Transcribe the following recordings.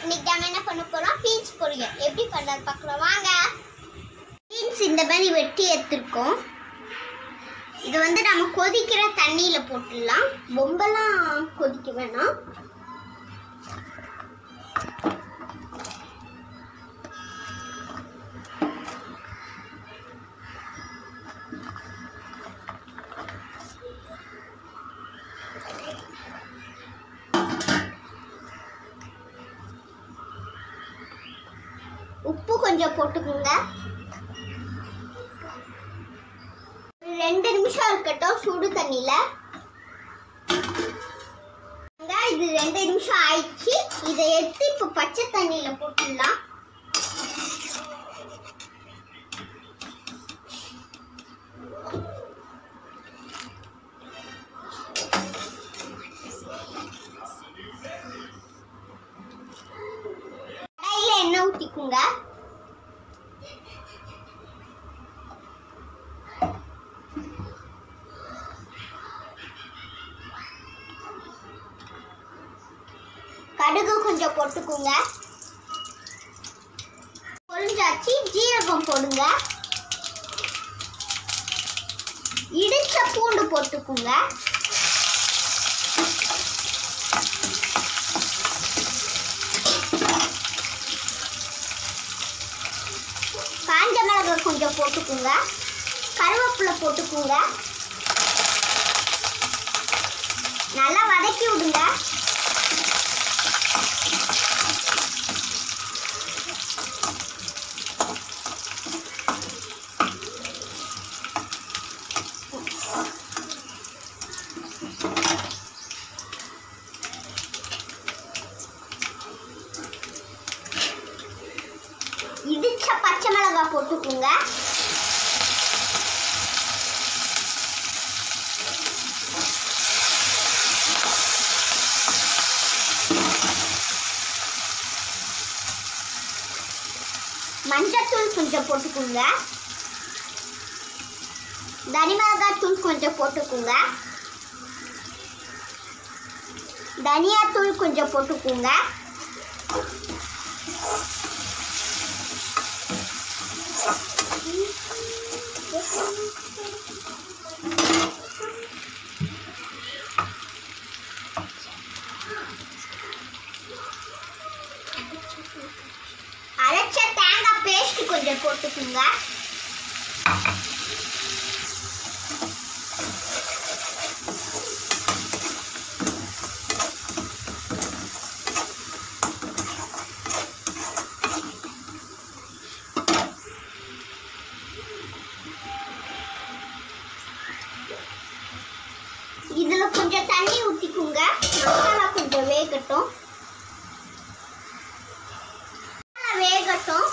இன்னைக்கு நம்ம என்ன பண்ண போறோம் பீன்ஸ் பொரியல் எப்படி பண்றது பார்க்கலாம் வாங்க பீன்ஸ் இந்த மாதிரி வெட்டி எடுத்துருக்கோம் இது வந்து நம்ம கொதிக்கிற தண்ணியில போட்டுடலாம் ரொம்பலாம் கொதிக்க வேணாம் உப்பு கொஞ்சம் போட்டுக்கோங்க ஒரு ரெண்டு நிமிஷம் இருக்கட்டும் சுடு தண்ணியில இங்க இது ரெண்டு நிமிஷம் ஆயிடுச்சு இதை எடுத்து இப்போ பச்சை தண்ணியில போட்டுடலாம் கடாயில எண்ணெய் ஊத்திக்குங்க கடுகு கொஞ்சம் போட்டுக்குங்க பொரிஞ்சாச்சு ஜீரகம் போடுங்க இடிச்ச பூண்டு போட்டுக்குங்க காஞ்ச மிளகாய் கொஞ்சம் போட்டுக்குங்க கருவேப்பிலை போட்டுக்குங்க நல்லா வதக்கி விடுங்க இடிச்ச பச்சை மிளகாய் போட்டுக்குங்க மஞ்சத்தூள் கொஞ்சம் போட்டுக்குங்க தனி மிளகாய் தூள் கொஞ்சம் போட்டுக்குங்க தனியாத்தூள் கொஞ்சம் போட்டுக்குங்க அரைச்ச தேங்காய் பேஸ்ட் கொஞ்சம் போட்டுக்குங்க இதுல கொஞ்சம் தண்ணி ஊத்திக்குங்க மசாலா கொஞ்சம் வேகட்டும் மசாலா வேகட்டும்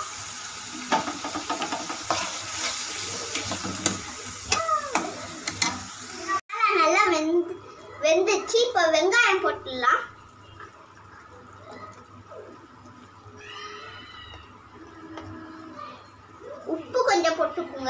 மசாலா நல்லா வெந்து வெந்துச்சு இப்போ வெங்காயம் போட்டுடலாம் உப்பு கொஞ்சம் போட்டுக்குங்க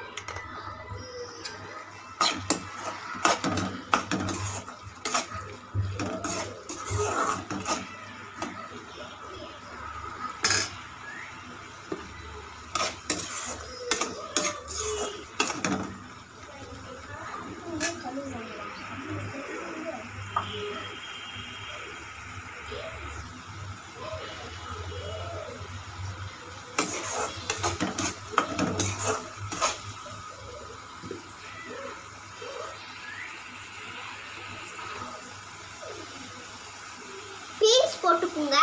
பீன்ஸ் போட்டுக்குங்க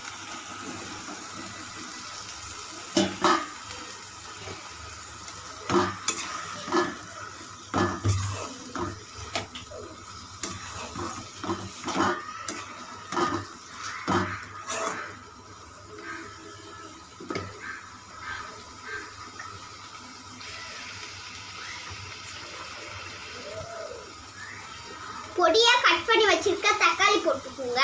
பொடியா கட் பண்ணி வச்சிருக்க தக்காளி போட்டுக்குங்க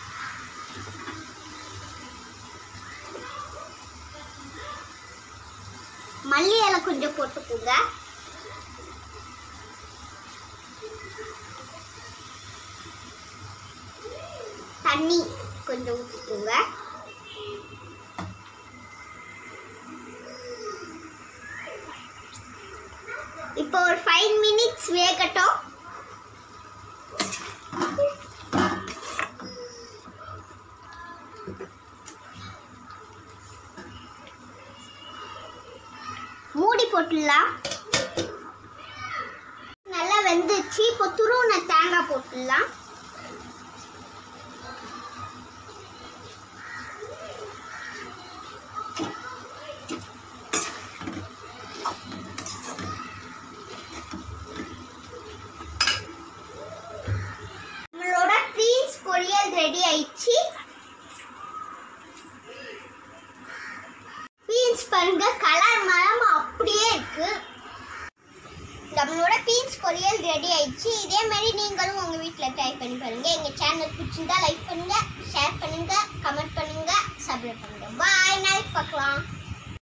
மல்லி இலை கொஞ்சம் போட்டுக்குங்க தண்ணி கொஞ்சம் ஊற்றிக்கோங்க இப்போ ஒரு ஃபைவ் மினிட்ஸ் வேகட்டும் மூடி போட்டுடலாம் நல்லா வெந்துச்சு இப்போ துருவன தேங்காய் போட்டுடலாம் நம்மளோட பீன்ஸ் பொரியல் ரெடி ஆயிடுச்சு பீன்ஸ் பாருங்க கலர் மரம் அப்படியே இருக்கு நம்மளோட பீன்ஸ் பொரியல் ரெடி ஆயிடுச்சு இதே மாதிரி நீங்களும் உங்க வீட்டில் ட்ரை பண்ணி பாருங்க எங்க சேனல் பிடிச்சிருந்தா லைக் பண்ணுங்க ஷேர் பண்ணுங்க கமெண்ட் பண்ணுங்க சப்ஸ்கிரைப் பண்ணுங்க பாய் நாளைக்கு பார்க்கலாம்